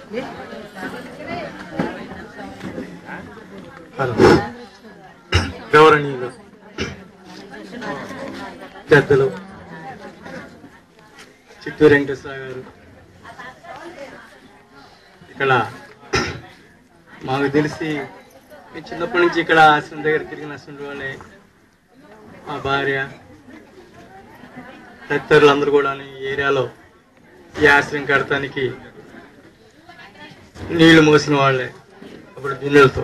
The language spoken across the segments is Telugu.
హలో గౌరవనీయులు పెద్దలు చిత్తూరు వెంకటేశ్వర గారు ఇక్కడ మాకు తెలిసి మేము చిన్నప్పటి నుంచి ఇక్కడ ఆశ్రమం దగ్గర తిరిగినటువంటి వాళ్ళే మా భార్య తదితరులందరూ కూడా ఈ ఏరియాలో ఈ ఆశ్రయం కడటానికి నీళ్లు మోసిన వాళ్ళే అప్పుడు బిందెలతో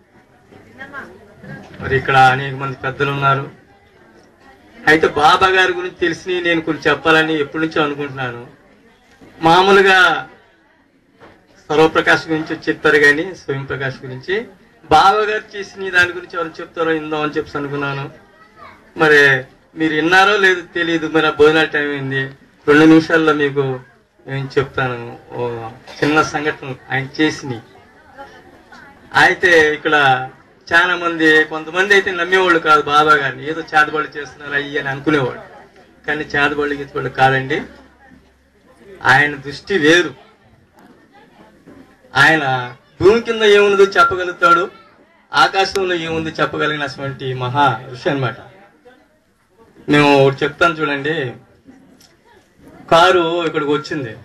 మరి ఇక్కడ అనేక మంది పెద్దలు ఉన్నారు అయితే బాబా గారి గురించి తెలిసి నేను కొన్ని చెప్పాలని ఎప్పటి నుంచో అనుకుంటున్నాను మామూలుగా సర్వప్రకాష్ గురించి చెప్తారు కానీ స్వయం ప్రకాష్ గురించి బాబా గారు చేసిన దాని గురించి ఎవరు చెప్తారో ఇందాం అని చెప్పి అనుకున్నాను మరి మీరు విన్నారో లేదో తెలియదు మరి ఆ భోజనాల టైం అయింది రెండు నిమిషాల్లో మీకు నేను చెప్తాను ఓ చిన్న సంఘటన ఆయన చేసినవి అయితే ఇక్కడ చాలా మంది కొంతమంది అయితే నమ్మేవాళ్ళు కాదు బాబా గారిని ఏదో చేతబడి చేస్తున్నారు అయ్యి అని అనుకునేవాడు కానీ చేతబడి గీతబడి కాదండి ఆయన దృష్టి వేరు ఆయన భూమి కింద ఏముందో చెప్పగలుగుతాడు ఆకాశంలో ఏముంది చెప్పగలిగినటువంటి మహా ఋషి అన్నమాట మేము ఒకటి చెప్తాను చూడండి కారు ఇక్కడికి వచ్చింది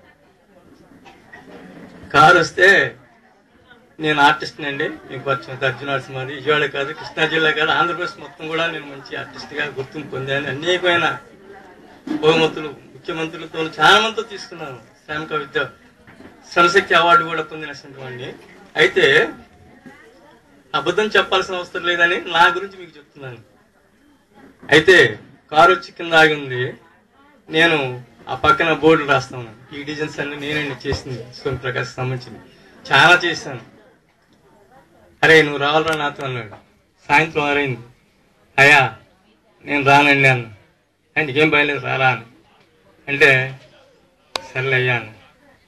కారు వస్తే నేను ఆర్టిస్ట్ అండి మీకు పరిచయం అర్జున నరసింహాది విజయవాడ కాదు కృష్ణా జిల్లా కాదు ఆంధ్రప్రదేశ్ మొత్తం కూడా నేను మంచి ఆర్టిస్ట్ గా గుర్తింపు పొందాను అనేకమైన బహుమతులు ముఖ్యమంత్రులతో చాలా మందితో తీసుకున్నాను శ్రామిక విద్య శ్రమశక్తి అవార్డు కూడా పొందినటువంటి వాడిని అయితే అబద్ధం చెప్పాల్సిన అవసరం లేదని నా గురించి మీకు చెప్తున్నాను అయితే కారు వచ్చి కింద ఆగి ఉంది నేను ఆ పక్కన బోర్డు రాస్తాను ఈ డిజైన్స్ అన్ని నేనండి చేసింది సోమ్ ప్రకాష్ సంబంధించింది చాలా చేశాను అరే నువ్వు రావాలరా నాతో అన్నాడు సాయంత్రం ఆరైంది అయ్యా నేను రానండి అన్న ఆయన ఏం బయలేదు రారా అని అంటే సర్లే అయ్యా అన్న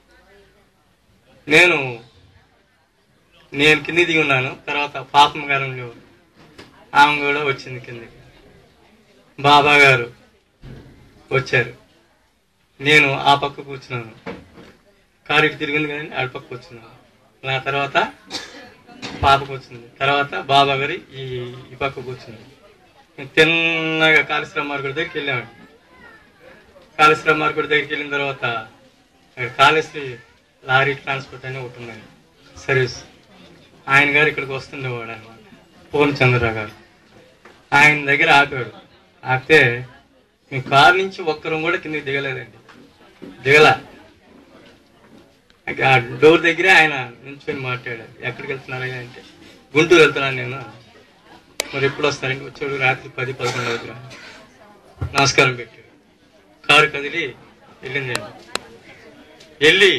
నేను నేను కింది దిగి ఉన్నాను తర్వాత పాపం గారు ఆమె కూడా వచ్చింది కిందికి బాబా గారు వచ్చారు నేను ఆ పక్క కూర్చున్నాను కారు ఇటు తిరిగింది కానీ ఆడ పక్క కూర్చున్నాను నా తర్వాత పాప కూర్చుంది తర్వాత బాబా గారి ఈ ఈ పక్క కూర్చుంది నేను తిన్నగా కాళేశ్వర మార్కెట్ దగ్గరికి వెళ్ళామండి కాళేశ్వర మార్కెట్ దగ్గరికి వెళ్ళిన తర్వాత అక్కడ కాళేశ్వరి లారీ ట్రాన్స్పోర్ట్ అని ఒకటి ఉందండి సర్వీస్ ఆయన గారు ఇక్కడికి వస్తుండేవాడు అనమాట పూర్ణచంద్రరావు గారు ఆయన దగ్గర ఆపాడు ఆపితే మీ కారు నుంచి ఒక్కరం కూడా కిందకి దిగలేదండి దిగల ఆ డోర్ దగ్గరే ఆయన నించుని మాట్లాడారు ఎక్కడికి వెళ్తున్నారయ్యా అంటే గుంటూరు వెళ్తున్నాను నేను మరి ఎప్పుడు వస్తారండి వచ్చాడు రాత్రి పది పదకొండు అవుతున్నా నమస్కారం పెట్టాడు కారు కదిలి వెళ్ళిందండి వెళ్ళి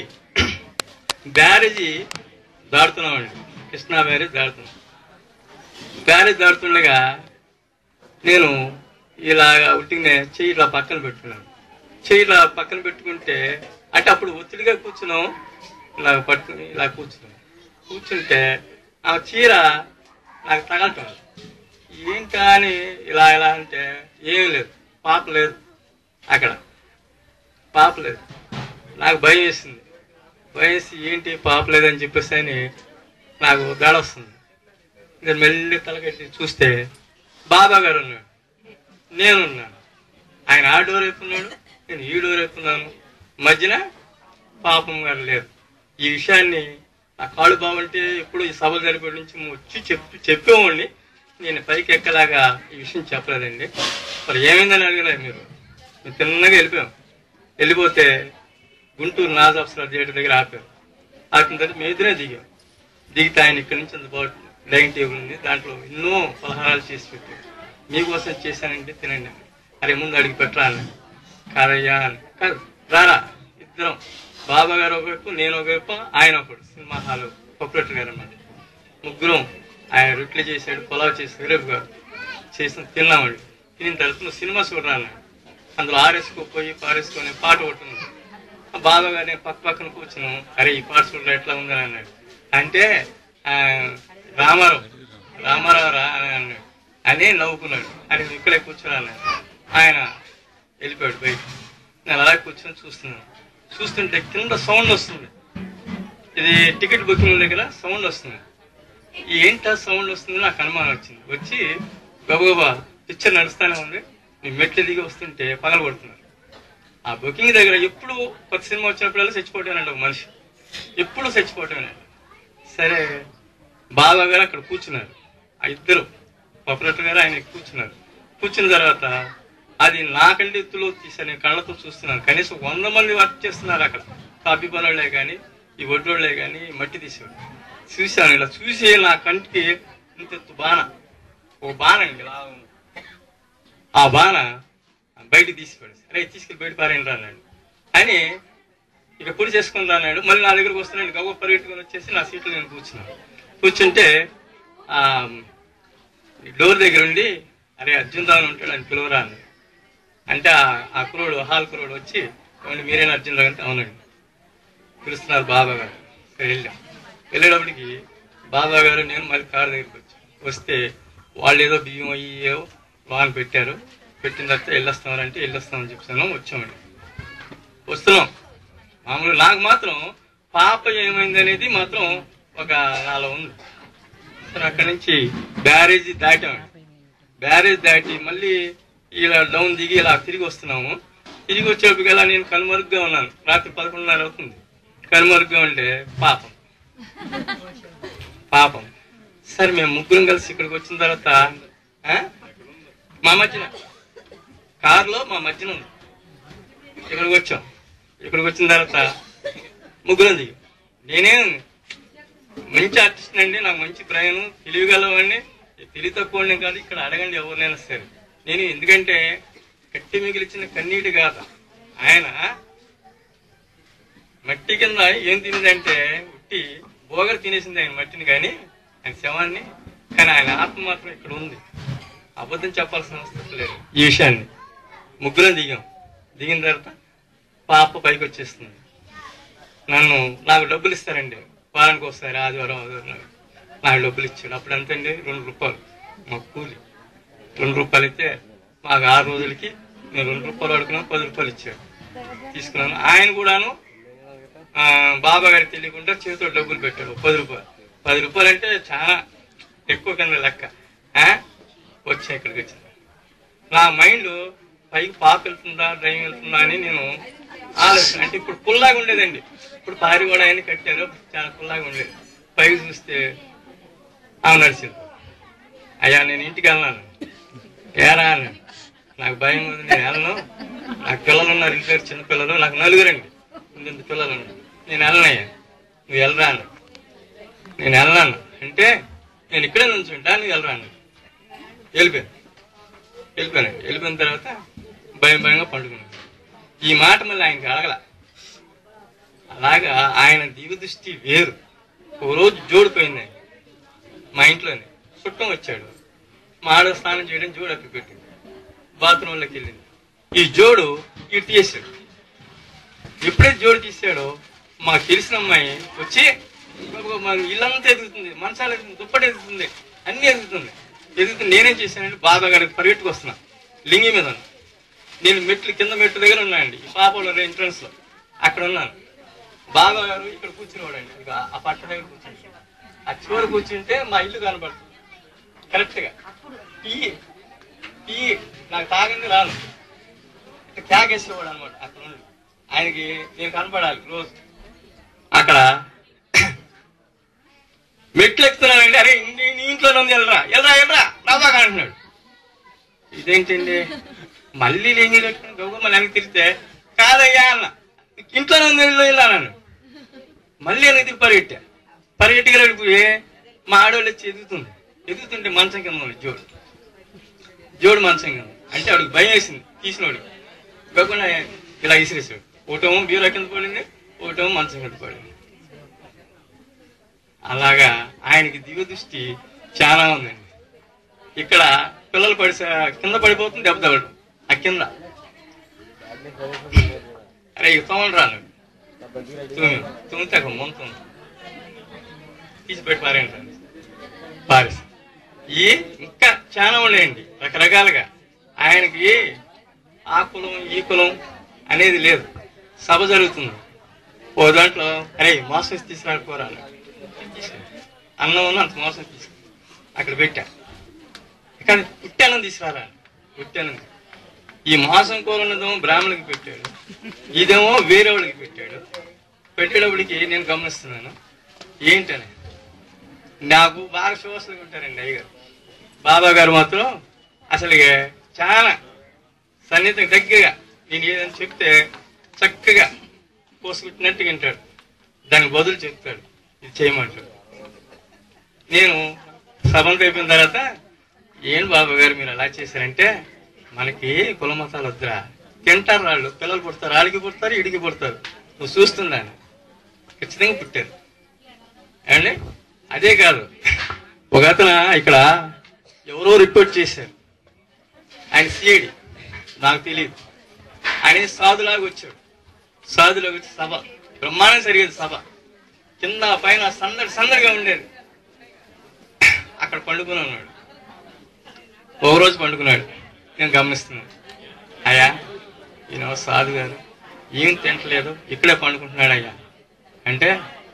బ్యారేజీ దాడుతున్నామండి కృష్ణా బ్యారేజ్ దాడుతున్నాం బ్యారేజ్ దాడుతుండగా నేను ఇలా ఉట్టిగానే చెయ్యి ఇలా పక్కన పెట్టుకున్నాను చెయ్యి ఇలా పక్కన పెట్టుకుంటే అంటే అప్పుడు ఒత్తిడిగా కూర్చున్నాం ఇలా పట్టుకుని ఇలా కూర్చున్నాం కూర్చుంటే ఆ చీర నాకు తగలటం లేదు. ఏంటా అని ఇలా ఇలా అంటే ఏం లేదు పాప లేదు అక్కడ పాప లేదు నాకు భయం వేసింది భయం వేసి ఏంటి పాప లేదని చెప్పేసి అని నాకు గాడ వస్తుంది ఇంకా మెల్లి తలకెట్టి చూస్తే బాబా గారు ఉన్నాడు నేనున్నాను ఆయన ఆ డోర్ వైపు ఉన్నాడు నేను ఈ డోర్ వైపు ఉన్నాను మధ్యన పాపం గారు లేరు ఈ విషయాన్ని నా కాళ్ళు బాగుంటే ఎప్పుడు ఈ సభ జరిపే నుంచి వచ్చి చెప్పి చెప్పేవాడిని నేను పైకి ఎక్కలాగా ఈ విషయం చెప్పలేదండి మరి ఏమైందని అడగలేదు మీరు మేము తిన్నగా వెళ్ళిపోయాం వెళ్ళిపోతే గుంటూరు నాజ్ అఫ్సర్ థియేటర్ దగ్గర ఆపారు ఆపిన తర్వాత మేము ఇద్దరే దిగాం దిగితే ఆయన ఇక్కడి నుంచి అందుబాటు డైనింగ్ టేబుల్ ఉంది దాంట్లో ఎన్నో పలహారాలు చేసి పెట్టారు మీకోసం చేశానంటే తినండి అని. అరే ముందు అడిగి పెట్టరా అని కాదయ్యా అని కాదు రారా ఇద్దరం బాబా గారు ఒకవైపు నేను ఒకవైపు ఆయన ఒకడు సినిమా హాల్ ఆపరేటర్ గారు అన్నమాట ముగ్గురం ఆయన రొట్టెలు చేశాడు పొలావ్ చేశాడు రేపు గారు చేసిన తిన్నామండి తినిన తర్వాత నువ్వు సినిమా చూడరా అన్నాడు అందులో ఆరేసుకోపోయి పారేసుకొని పాట ఒకటి ఉంది ఆ బాబా గారు నేను పక్క పక్కన కూర్చున్నాం అరే ఈ పాట చూడరా ఎట్లా ఉందని అన్నాడు అంటే ఆ, రామారావు రామారావు రా అని అన్నాడు అని నవ్వుకున్నాడు అని నువ్వు ఇక్కడే కూర్చోరా అన్నాడు ఆయన వెళ్ళిపోయాడు బయట నేను అలా కూర్చొని చూస్తున్నాను చూస్తుంటే కింద సౌండ్ వస్తుంది ఇది టికెట్ బుకింగ్ దగ్గర సౌండ్ వస్తుంది ఏంటా సౌండ్ వస్తుంది నాకు అనుమానం వచ్చింది వచ్చి గబగబా పిక్చర్ నడుస్తానే ఉంది నేను మెట్లు దిగి వస్తుంటే పగల కొడుతున్నారు ఆ బుకింగ్ దగ్గర ఎప్పుడు కొత్త సినిమా వచ్చినప్పుడల్లా చచ్చిపోతానండి ఒక మనిషి ఎప్పుడు చచ్చిపోతానండి సరే బాబా గారు అక్కడ కూర్చున్నారు ఆ ఇద్దరు ఆపరేటర్ గారు ఆయన కూర్చున్నారు కూర్చున్న తర్వాత అది నాకంటే ఎత్తులో తీసా నేను కళ్ళతో చూస్తున్నాను కనీసం వంద మంది వర్క్ చేస్తున్నారు అక్కడ కాపీ పనులే కానీ ఈ ఒడ్డోళ్లే కానీ మట్టి తీసేవాడు చూశాను ఇలా చూసి నా కంటికి ఇంత ఎత్తు బాణ ఓ బాణ అండి ఇలా ఉంది. ఆ బాణ బయట తీసిపోయాడు సరే తీసుకెళ్ళి బయట పారేయండి అన్నాడు అని ఇక పొడి చేసుకుని అన్నాడు మళ్ళీ నా దగ్గరకు వస్తున్నాడు గవ్వ పరిగెట్టుకొని వచ్చేసి నా సీట్లో నేను కూర్చున్నాను కూర్చుంటే ఆ డోర్ దగ్గర ఉండి అరే అర్జున్ రావు ఉంటాడు అని పిలువరా అన్నాడు అంటే ఆ- ఆ కురోడు హాల్ కురోడు వచ్చి "ఏమండి, మీరేనా అర్జున్ రావు అంటే అవునండి పిలుస్తున్నారు బాబా గారు సరే వెళ్ళాం వెళ్ళేటప్పటికి బాబా గారు నేను మళ్ళీ కారు దగ్గరికి వచ్చాను వస్తే వాళ్ళు ఏదో బియ్యం అయ్యో వాన్ పెట్టారు పెట్టిన తర్వాత వెళ్ళొస్తామని అంటే వెళ్ళొస్తామని చెప్తాను వచ్చామండి వస్తున్నాం మామూలుగా నాకు మాత్రం పాప ఏమైంది అనేది మాత్రం ఒక నాలో ఉంది సరే అక్కడి నుంచి బ్యారేజీ దాటామండి బ్యారేజ్ దాటి మళ్ళీ ఇలా డౌన్ దిగి ఇలా తిరిగి వస్తున్నాము తిరిగి వచ్చేప్పటికల్లా నేను కనుమరుగ్గా ఉన్నాను రాత్రి పదకొండున్నర అవుతుంది కనుమరుగ్గా ఉంటే పాపం పాపం సరే మేము ముగ్గురం కలిసి ఇక్కడికి వచ్చిన తర్వాత ఆ? మా మధ్యన కారులో మా మధ్యన ఉంది ఇక్కడికి వచ్చాం ఇక్కడికి వచ్చిన తర్వాత ముగ్గురం దిగాం నేనేం మంచి ఆర్టిస్ట్ అండి నాకు మంచి ప్రయాణం తెలియగలవాడిని తెలివి తక్కువ కాదు ఇక్కడ అడగండి ఎవరినైనా సరే నేను ఎందుకంటే కట్టి మిగిలిచిన కన్నీటి కాదు ఆయన మట్టి కింద ఏం తినేదంటే ఉట్టి బోగరు తినేసింది ఆయన మట్టిని కానీ ఆయన శవాన్ని కానీ ఆయన ఆత్మ మాత్రం ఇక్కడ ఉంది అబద్ధం చెప్పాల్సిన అవసరం లేదు ఈ విషయాన్ని ముగ్గురం దిగాం దిగిన తర్వాత పాప పైకి వచ్చేస్తుంది నన్ను నాకు డబ్బులు ఇస్తారండి వారానికి ఒకసారి ఆదివారం ఆదివారం నాకు డబ్బులు ఇచ్చాడు అప్పుడు ఎంత అండి రెండు రూపాయలు మా కూలి రెండు రూపాయలు ఇస్తే మాకు ఆరు రోజులకి నేను రెండు రూపాయలు అడుగుతున్నాను పది రూపాయలు ఇచ్చాడు తీసుకున్నాను ఆయన కూడాను ఆ, బాబా గారికి తెలియకుండా చేతిలో డబ్బులు పెట్టాడు పది రూపాయలు పది రూపాయలు అంటే చాలా ఎక్కువ కింద లెక్క ఆ? వచ్చా ఇక్కడికి వచ్చింది నా మైండ్ పైకి పాప వెళ్తుందా డ్రైవింగ్ వెళ్తుందా అని నేను ఆలోచన అంటే ఇప్పుడు పుల్లాగా ఉండేదండి ఇప్పుడు పారి కూడా ఆయన కట్టారు చాలా పుల్లాగా ఉండేది పైకి చూస్తే ఆమె నడిచింది అయ్యా నేను ఇంటికి వెళ్ళాను ఏరా అన్నాడు నాకు భయం ఉంది నేను వెళ్ళను నాకు పిల్లలు ఉన్నారు ఇంటి దగ్గర చిన్న పిల్లలు నాకు నలుగురండి ఇంత పిల్లలు ఉన్నారు నేను వెళ్ళనయ్యా నువ్వు వెళ్ళరా అన్నాడు నేను వెళ్ళాను అంటే నేను ఇక్కడే నుంచుంటా నువ్వు వెళ్ళరా అన్నాడు వెళ్ళిపోయాను వెళ్ళిపోయాను వెళ్ళిపోయిన తర్వాత భయం భయంగా పండుకున్నాను ఈ మాట మళ్ళీ ఆయనకి అడగల అలాగా ఆయన దివ్య దృష్టి వేరు ఓ రోజు జోడిపోయింది ఆయన మా ఇంట్లోనే చుట్టం వచ్చాడు మా ఆడ స్నానం చేయడం జోడు అప్పి పెట్టింది బాత్రూంలోకి వెళ్ళింది ఈ జోడు ఇటు తీసాడు ఎప్పుడైతే జోడు తీసాడో మాకు తెలిసిన అమ్మాయి వచ్చి గబగబా మా ఇల్లంతా ఎదుగుతుంది మంచాలు ఎదుగుతుంది దుప్పటి ఎదుగుతుంది అన్ని ఎదుగుతుంది ఎదుగుతుంది నేనేం చేశానంటే బాబా గారికి పరిగెట్టుకు వస్తున్నా లింగి మీద ఉన్నా. నేను మెట్లు కింద మెట్టు దగ్గర ఉన్నానండి ఈ పాపలో ఎంట్రన్స్ లో అక్కడ ఉన్నాను బాబా గారు ఇక్కడ కూర్చునేవాడండి ఇక ఆ పట్ట దగ్గర కూర్చుని ఆ చివరి కూర్చుంటే మా ఇల్లు కనబడుతుంది కరెక్ట్ గా టీ టీ నాకు తాగింది రాను ఇట్లా క్యాగేసేవాడు అనమాట అక్కడ నుండి ఆయనకి నేను కనపడాలి రోజు అక్కడ మెట్లు ఎక్కుతున్నానండి అరే నీ నీ ఇంట్లో ఉంది వెళ్ళరా వెళ్ళరా వెళ్ళరా రాబాగా అంటున్నాడు ఇదేంటండి మళ్ళీ లేని కట్టుకుని గౌగమ్మ వెనక్కి తిరిగితే కాదయ్యా అన్న ఇంట్లోనే ఉంది వెళ్ళు వెళ్ళాను మళ్ళీ వెనక్కి తిరిగి పరిగెట్టా పరిగెట్టుకెళ్ళిపోయి మా ఆడవాళ్ళు వచ్చి ఎదుగుతుంది ఎదుగుతుంటే మంచం కింద ఉంది జోడు జోడు మంచం కింద అంటే ఆవిడకి భయం వేసింది తీసినోడు గొప్పన ఇలా విసిరేసాడు ఒకటేమో బీరో కింద పడింది ఒకటేమో మంచం కింద పడింది అలాగా ఆయనకి దివ్య దృష్టి చాలా ఉందండి ఇక్కడ పిల్లలు పడి కింద పడిపోతుంది దెబ్బ తగలడం ఆ కింద అరే ఇక తోమలు రాను తుమ్మి తుమ్మితే అక్కడ ముంత ఉంది తీసి పెట్టి పారేయండి పారేసి ఈ ఇంకా చాలా ఉన్నాయండి రకరకాలుగా ఆయనకి ఆ కులం ఈ కులం అనేది లేదు సభ జరుగుతుంది ఓ దాంట్లో అరే మోసం వేసి తీసుకురాకపోరా అన్నాడు అన్నం అంత మోసం తీసుకు అక్కడ పెట్టా కానీ పుట్టానం తీసుకురారా పుట్టానం ఈ మాసం కూర ఉన్నదేమో బ్రాహ్మణుడికి పెట్టాడు ఇదేమో వేరే వాడికి పెట్టాడు పెట్టేటప్పటికి నేను గమనిస్తున్నాను ఏంటని నాకు బాగా శోసలుగా ఉంటారండి అయ్యగారు బాబా గారు మాత్రం అసలు చాలా సన్నిహితం దగ్గరగా నేను ఏదని చెప్తే చక్కగా పోసుకుంటున్నట్టు వింటాడు దానికి బదులు చెప్తాడు ఇది చేయమంటాడు నేను సభంత అయిపోయిన తర్వాత ఏం బాబా గారు మీరు అలా చేశారంటే మనకి కుల మతాలు వద్దురా తింటారు వాళ్ళు పిల్లలు పుడతారు వాళ్ళకి పుడతారు ఇడికి పుడతారు నువ్వు చూస్తున్నాను ఖచ్చితంగా పుట్టారు ఏమండి అదే కాదు ఒక అతను ఇక్కడ ఎవరో రిపోర్ట్ చేశారు ఆయన సిఐడి నాకు తెలియదు ఆయన సాధులాగా వచ్చాడు సాధులాగా వచ్చి సభ బ్రహ్మాండం జరిగేది సభ కింద పైన సందడి సందడిగా ఉండేది అక్కడ పండుకుని ఉన్నాడు ఒక రోజు పండుకున్నాడు నేను గమనిస్తున్నాను అయ్యా ఈయన సాధు గారు ఏం తింటలేదు ఇక్కడే పండుకుంటున్నాడు అయ్యా అంటే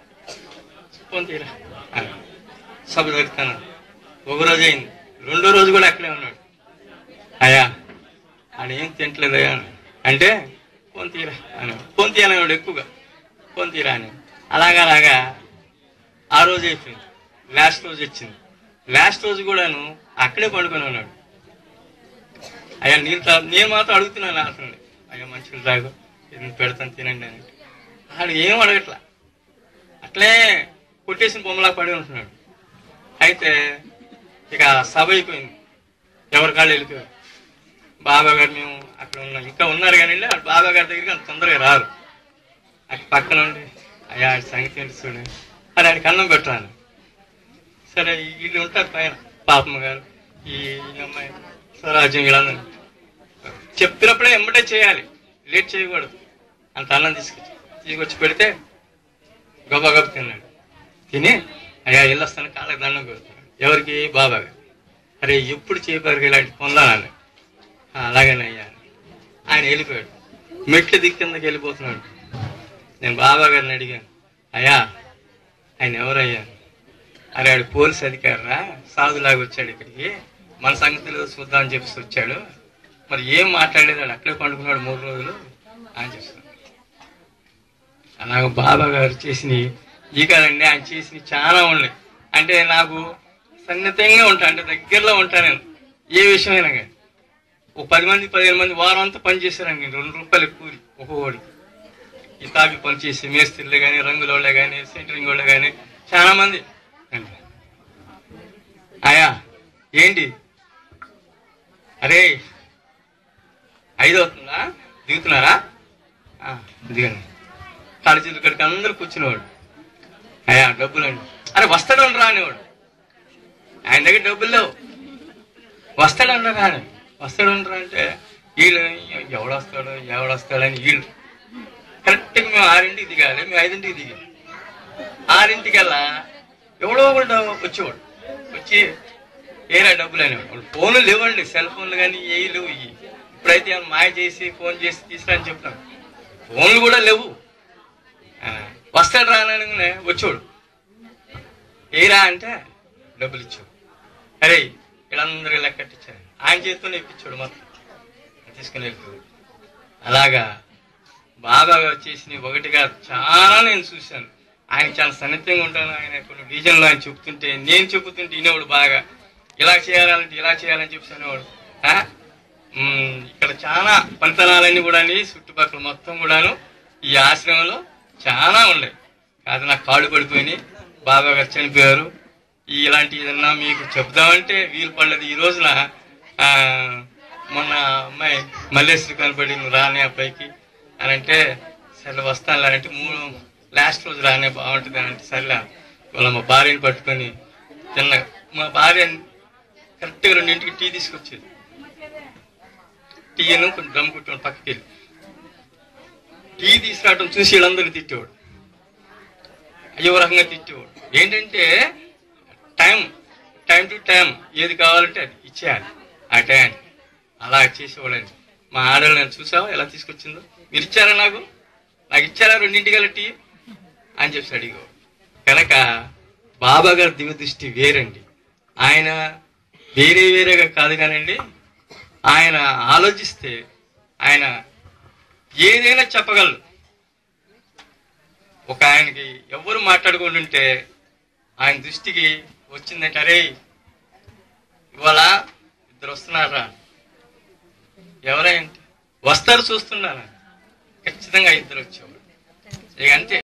పోనీ తీరా అని. సభ జరుగుతాను ఒక రోజు అయింది రెండో రోజు కూడా అక్కడే ఉన్నాడు అయ్యా ఆయన ఏం తింటలేదు అయ్యా అని. అంటే పోన్ తీరా అని పోన్ తీయాలన్నాడు ఎక్కువగా పోన్ తీరా అని అలాగా అలాగా ఆ రోజు అయిపోయింది లాస్ట్ రోజు వచ్చింది లాస్ట్ రోజు కూడాను అక్కడే పండుకొని ఉన్నాడు అయ్యా నీళ్ళు తా నేను మాత్రం అడుగుతున్నాను అతను అయ్యా మంచిగా తాగు ఇది పెడతాను తినండి అని ఆడు ఏం అడగట్లా అట్లే కొట్టేసిన బొమ్మలా పడి ఉంటున్నాడు అయితే ఇక సభ అయిపోయింది ఎవరి కాళ్ళు వెళ్ళిపోయారు బాబా గారు మేము అక్కడ ఉన్నాం ఇంకా ఉన్నారు కానీ ఆ బాబా గారి దగ్గరికి అంత తొందరగా రారు అక్కడ పక్కన ఉండి అయ్యా ఆడి సంగతి ఏంటి చూడు అని ఆడికి అన్నం పెట్టాను సరే వీళ్ళు ఉంటారు పైన పాపమ్మ గారు ఈ ఈ అమ్మాయి స్వరాజ్యం వీళ్ళందరూ చెప్పినప్పుడే ఎమ్మటే చేయాలి లేట్ చేయకూడదు అంత అన్నం తీసుకొచ్చి తీసుకొచ్చి పెడితే గొప్ప గొప్ప తిన్నాడు తిని అయ్యా వెళ్ళొస్తాను కాళ్ళకి దండం పెడుతున్నాడు ఎవరికి బాబా గారు అరే ఎప్పుడు చేపారు ఇలాంటి పొందాలని అలాగేనయ్యా అని. ఆయన వెళ్ళిపోయాడు మెట్లు దిక్కు కిందకి వెళ్ళిపోతున్నాడు నేను బాబా గారిని అడిగాను అయ్యా ఆయన ఎవరయ్యా అరే ఆడు పోలీస్ అధికారా సాధులాగా వచ్చాడు ఇక్కడికి మన సంగతిలో చూద్దాం అని చెప్పేసి వచ్చాడు మరి ఏం మాట్లాడలేదు వాడు అక్కడే పండుకున్నాడు మూడు రోజులు అని చెప్తున్నాడు అలాగ బాబా గారు చేసినవి ఈ కాదండి ఆయన చేసినవి చాలా ఉన్నాయి అంటే నాకు సన్నిహితంగా ఉంటా అంటే దగ్గరలో ఉంటాను నేను ఏ విషయమైనా కానీ ఒక పది మంది పదిహేను మంది వారం అంతా పని చేశారండి రెండు రూపాయలు కూలి ఒక్కొక్కడికి ఈ తాపి పని చేసి మేస్త్రీలే కానీ రంగుల వాళ్ళే కానీ సెంటరింగ్ వాళ్ళే కానీ చాలా మంది అండి. ఆయా ఏంటి అరే ఐదు అవుతుందా దిగుతున్నారా ఆ, దిగండి కాళ్ళ చేతులు కడికి అందరూ కూర్చునేవాడు అయ్యా డబ్బులండి అరే వస్తాడు రా అనేవాడు ఆయన దగ్గర డబ్బులు లేవు వస్తాడు రా అని వస్తాడు రా అంటే వీళ్ళు ఎవడు వస్తాడు ఎవడు వస్తాడని వీళ్ళు కరెక్ట్గా మేము ఆరింటికి దిగాలి మేము ఐదింటికి దిగాం ఆరింటికల్లా ఎవడో ఒకడు వచ్చేవాడు వచ్చి ఏరా డబ్బులు అనేవాడు వాళ్ళు ఫోన్లు లేవండి సెల్ ఫోన్లు కానీ ఏ లేవు ఇవి ఇప్పుడైతే ఏమన్నా మాయ చేసి ఫోన్ చేసి తీసుకురా అని చెప్తాను ఫోన్లు కూడా లేవు ఆ, వస్తాడు రానగానే వచ్చాడు ఏరా అంటే డబ్బులు ఇచ్చాడు అరే వీళ్ళందరూ లెక్కట్టించారు ఆయన చేతితోనే ఇప్పించాడు మొత్తం తీసుకుని వెళ్ళిపోయాడు అలాగా బాగా చేసిన ఒకటిగా చాలా నేను చూశాను ఆయన చాలా సన్నిహితంగా ఉంటాను ఆయన కొన్ని రీజన్లో ఆయన చెప్తుంటే నేను చెబుతుంటే వినేవాడు బాగా ఇలా చేయాలంటే ఇలా చేయాలని చెప్పి అనేవాడు ఆ? ఉమ్, ఇక్కడ చాలా పంతనాలన్నీ కూడా చుట్టుపక్కల మొత్తం కూడాను ఈ ఆశ్రమంలో చాలా ఉన్నాయి కాదు నాకు కాళ్ళు పడిపోయినాయి బాబా గారు చనిపోయారు ఈ ఇలాంటి ఏదన్నా మీకు చెప్దామంటే వీలు పడలేదు ఈ రోజున ఆ, మొన్న అమ్మాయి మల్లేశ్వరి కనపడి నువ్వు రానే అబ్బాయికి అని అంటే సరే వస్తాను అంటే మూడు లాస్ట్ రోజు రానే బాగుంటుంది అని అంటే సర్లే వాళ్ళ మా భార్యని పట్టుకొని తిన్న మా భార్య కరెక్ట్గా రెండింటికి టీ తీసుకొచ్చేది టీ అని కొంచెం దమ్ కుట్టాను పక్కకి వెళ్ళి టీ తీసుకురావడం చూసి వీళ్ళందరూ తిట్టేవాడు అయ్యో ఓ రకంగా తిట్టేవాడు ఏంటంటే టైం టైం టు టైం ఏది కావాలంటే అది ఇచ్చేయాలి ఆ టైం అలా చేసేవాడండి మా ఆడవాళ్ళు నేను చూసావా ఎలా తీసుకొచ్చిందో మీరు ఇచ్చారా నాకు నాకు ఇచ్చారా రెండింటికి టీ అని చెప్పి అడిగేవాడు కనుక బాబా గారి దివ్య దృష్టి వేరండి ఆయన వేరే వేరేగా కాదు కానండి ఆయన ఆలోచిస్తే ఆయన ఏదైనా చెప్పగలరు ఒక ఆయనకి ఎవరు మాట్లాడుకుంటుంటే ఉంటే ఆయన దృష్టికి వచ్చిందంటే అరే ఇవాళ ఇద్దరు వస్తున్నారా ఎవరైంటి వస్తారు చూస్తున్నారా ఖచ్చితంగా ఇద్దరు వచ్చేవారు ఇక అంతే